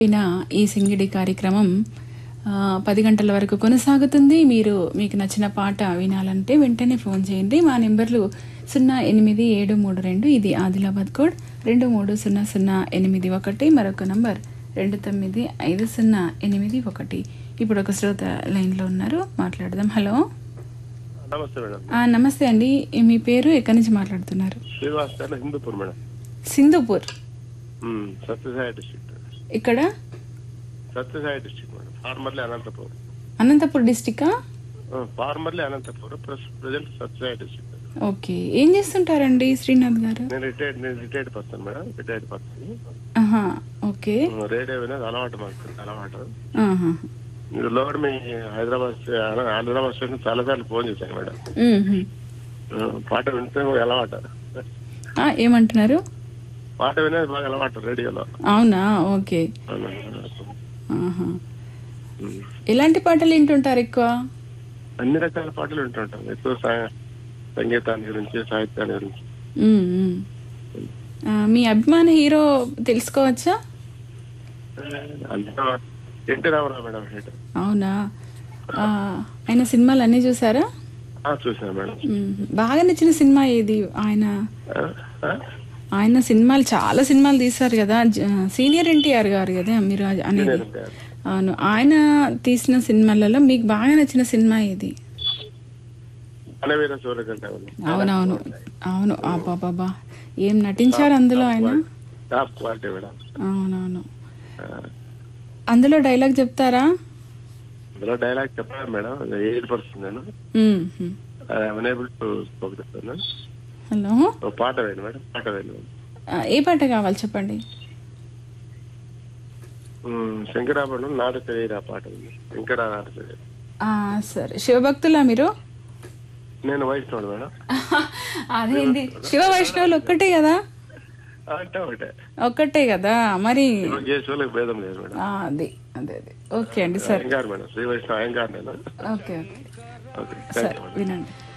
అయిన ఈ సింగిడి కార్యక్రమం ఆ, పది గంటల వరకు కొనసాగుతుంది మీరు మీకు నచ్చిన పాట వినాలంటే వెంటనే ఫోన్ చేయండి మా నెంబర్లు సున్నా ఎనిమిది ఏడు మూడు రెండు ఇది ఆదిలాబాద్ కోడ్ రెండు మూడు సున్నా సున్నా ఎనిమిది ఒకటి మరొక నంబర్ రెండు తొమ్మిది ఐదు సున్నా ఎనిమిది ఒకటి ఇప్పుడు ఒక శ్రోత లైన్లో ఉన్నారు మాట్లాడదాం హలో నమస్తే మేడం ఆ, నమస్తే అండి మీ పేరు ఎక్కడి నుంచి మాట్లాడుతున్నారు శ్రీనివాస్ గారు Hindupur madam Sindhupur um, Sathya Sai district ఇక్కడ Sathya Sai district madam formerly Anantapur Anantapur డిస్టికా ఆ, formerly Anantapur plus present Sathya Sai district okay ఏం చేస్తుంటారండి శ్రీనాథ్ గారు నేను రిటైర్డ్ నేను retired person madam retired person ఆహా ఓకే రేడియో వినేది అలవాటు మాకు అలవాటు ఆహా. మీరు లోడ్ మీ హైదరాబాద్ స్టే- హైదరాబాద్ స్టేషన్ చాలా సార్లు ఫోన్ చేశాను మేడం మ్మ్హ్మ్. ఆ, పాట వింటే అలవాటు ఆ, ఏమంటున్నారు పాట వినేది బాగా అలవాటు రేడియోలో అవునా ఓకే అవునా? ఆహా. ఉమ్. ఎలాంటి పాటలు వింటుంటారు ఎక్కువ అన్ని రకాల పాటలు వింటుంటాం ఎక్కువ సా- సంగీతాన్ని గురించి సాహిత్యాన్ని గురించి మ్మ్, మ్మ్. ఆ, మీ అభిమాన హీరో తెలుసుకోవచ్చా అంతా ఎన్టీ రామారావు మేడం హీట్ అవునా ఆ, ఆయన సినిమాలు అన్నీ చూసారా చూసాను మేడం మ్మ్. బాగా నచ్చిన సినిమా ఏది ఆయన ఆ, ఆ? ఆయన సినిమాలు చాలా సినిమాలు తీశారు కదా జ- సీనియర్ ఎన్టీఆర్ గారు కదా మీరు అది అనేది అవును ఆయన తీసిన సినిమాలలో మీకు బాగా నచ్చిన సినిమా ఏది వనవీర సూర్యకంఠ అవునవును అవును బాబా ఏం నటించారు అందులో ఆయన టాప్ క్వాలిటీ మేడం అవునవును ఆ, అందులో డైలాగ్ చెప్తారా అందులో డైలాగ్ చెప్పాను మేడం ఎయిట్ పర్సెంట్ నేను hmm, hmm. Unable to spoken hello ఓ పాట వేయండి మేడం పాట వేయండి మేడం ఆ, ఏ పాట కావాలి చెప్పండి ఉమ్, శంకరాభరణం నాట తెలియదు ఆ పాట ఉంది శంకర నాట తెలియదు ఆ, సరే శివభక్తులా మీరు నేను వైష్ణవుడు మేడం అదేంటి శివ వైష్ణవులు ఒక్కటే కదా అంటే ఒకటే ఒక్కటే కదా మరి ఇప్పుడు చేసే వాళ్ళకి భేదం లేదు మేడం ఆ, అది అదే అదే ఓకే అండి సరే అయ్యంగారు మేడం శ్రీ వైష్ణవ అయ్యంగారు నేను ఓకే ఓకే ఓకే సరే థ్యాంక్ యూ మేడం వినండి